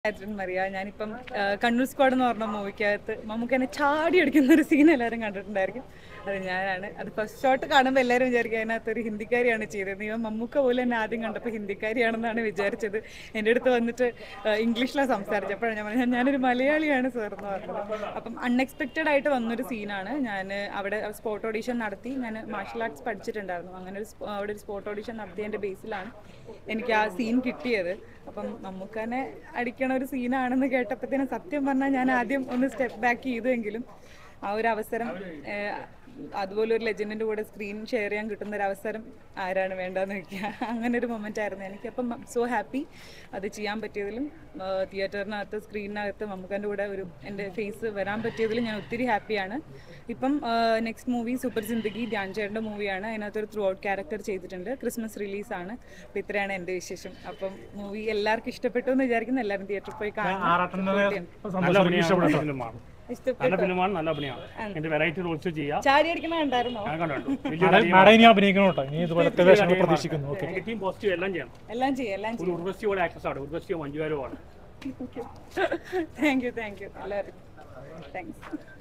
കാറ്ററിൻ മറിയ ഞാനിപ്പം ആ, കണ്ണൂർ സ്ക്വാഡ് എന്ന് പറഞ്ഞ മൂവിക്കകത്ത് നമുക്ക് എന്നെ ചാടി അടിക്കുന്ന ഒരു സീൻ എല്ലാവരും കണ്ടിട്ടുണ്ടായിരിക്കും അത് ഞാനാണ് അത് ഫസ്റ്റ് ഷോട്ട് കാണുമ്പോൾ എല്ലാവരും വിചാരിക്കും അതിനകത്ത് ഒരു ഹിന്ദിക്കാരിയാണ് ചെയ്തത് ഇവൻ മമ്മൂക്ക പോലും എന്നെ ആദ്യം കണ്ടപ്പോൾ ഹിന്ദിക്കാരിയാണെന്നാണ് വിചാരിച്ചത് എൻ്റെ അടുത്ത് വന്നിട്ട് ആ, ഇംഗ്ലീഷിലാണ് സംസാരിച്ചപ്പോഴാണ് ഞാൻ പറഞ്ഞത് ഞാനൊരു മലയാളിയാണ് സാർ എന്ന് പറഞ്ഞത് അപ്പം അൺഎക്സ്പെക്റ്റഡ് ആയിട്ട് വന്നൊരു സീനാണ് ഞാൻ അവിടെ സ്പോട്ട് ഓഡീഷൻ നടത്തി ഞാൻ മാർഷൽ ആർട്സ് പഠിച്ചിട്ടുണ്ടായിരുന്നു അങ്ങനെ ഒരു സ്പോ- അവിടെ ഒരു സ്പോട്ട് ഓഡീഷൻ നടത്തിയതിൻ്റെ ബേസിലാണ് എനിക്ക് ആ സീൻ കിട്ടിയത് അപ്പം നമുക്ക് തന്നെ അടിക്കണ ഒരു സീനാണെന്ന് കേട്ടപ്പോഴത്തേനും സത്യം പറഞ്ഞാൽ ഞാൻ ആദ്യം ഒന്ന് സ്റ്റെപ്പ് ബാക്ക് ചെയ്തുവെങ്കിലും ആ ഒരു അവസരം ഏഹ്, അതുപോലെ ഒരു ലെജൻഡിൻ്റെ കൂടെ സ്ക്രീൻ ഷെയർ ചെയ്യാൻ കിട്ടുന്ന ഒരു അവസരം ആരാണ് വേണ്ടതെന്ന് വെക്കുക അങ്ങനെ ഒരു മൊമെൻ്റ് ആയിരുന്നു എനിക്ക് അപ്പം സോ ഹാപ്പി അത് ചെയ്യാൻ പറ്റിയതിലും തിയേറ്ററിനകത്ത് സ്ക്രീനിനകത്ത് മമ്മൂക്കൻ്റെ കൂടെ ഒരു എൻ്റെ ഫേസ് വരാൻ പറ്റിയതിലും ഞാൻ ഒത്തിരി ഹാപ്പിയാണ് ഇപ്പം next movie super Zindagi Dhyan ചേട്ടൻ്റെ മൂവിയാണ് അതിനകത്തൊരു ത്രൂ ഔട്ട് ക്യാരക്ടർ ചെയ്തിട്ടുണ്ട് ക്രിസ്മസ് റിലീസാണ് അപ്പം ഇത്രയാണ് എൻ്റെ വിശേഷം അപ്പം മൂവി എല്ലാവർക്കും ഇഷ്ടപ്പെട്ടു എന്ന് വിചാരിക്കുന്നു എല്ലാവരും തിയേറ്ററിൽ പോയി കാണണം നല്ല അഭിനയമാണ് ഫിലിമാണ് ഇഷ്ടപ്പെട്ടു നല്ല ഫിലിമാണ് നല്ല അഭിനയമാണ് എന്റെ വെറൈറ്റി റോൾസ് ചെയ്യാം ചാടി അടിക്കണ കണ്ടായിരുന്നോ ഞാൻ കണ്ടു വലിയ മാഡം ഇനി അഭിനയിക്കണം കേട്ടോ ഇനി ഇതുപോലത്തെ വേഷങ്ങൾ പ്രതീക്ഷിക്കുന്നു ഓക്കെ നെഗറ്റീവ് പോസിറ്റീവ് എല്ലാം ചെയ്യണം എല്ലാം ചെയ്യും എല്ലാം ഒരു ഉർവശിയോടെ ആക്ട്രസ് ആണ് ഉർവശിയോ മഞ്ജുവാരോ ആണ് ചെയ്യും താങ്ക് യു താങ്ക് യു എല്ലാവർക്കും താങ്ക്സ്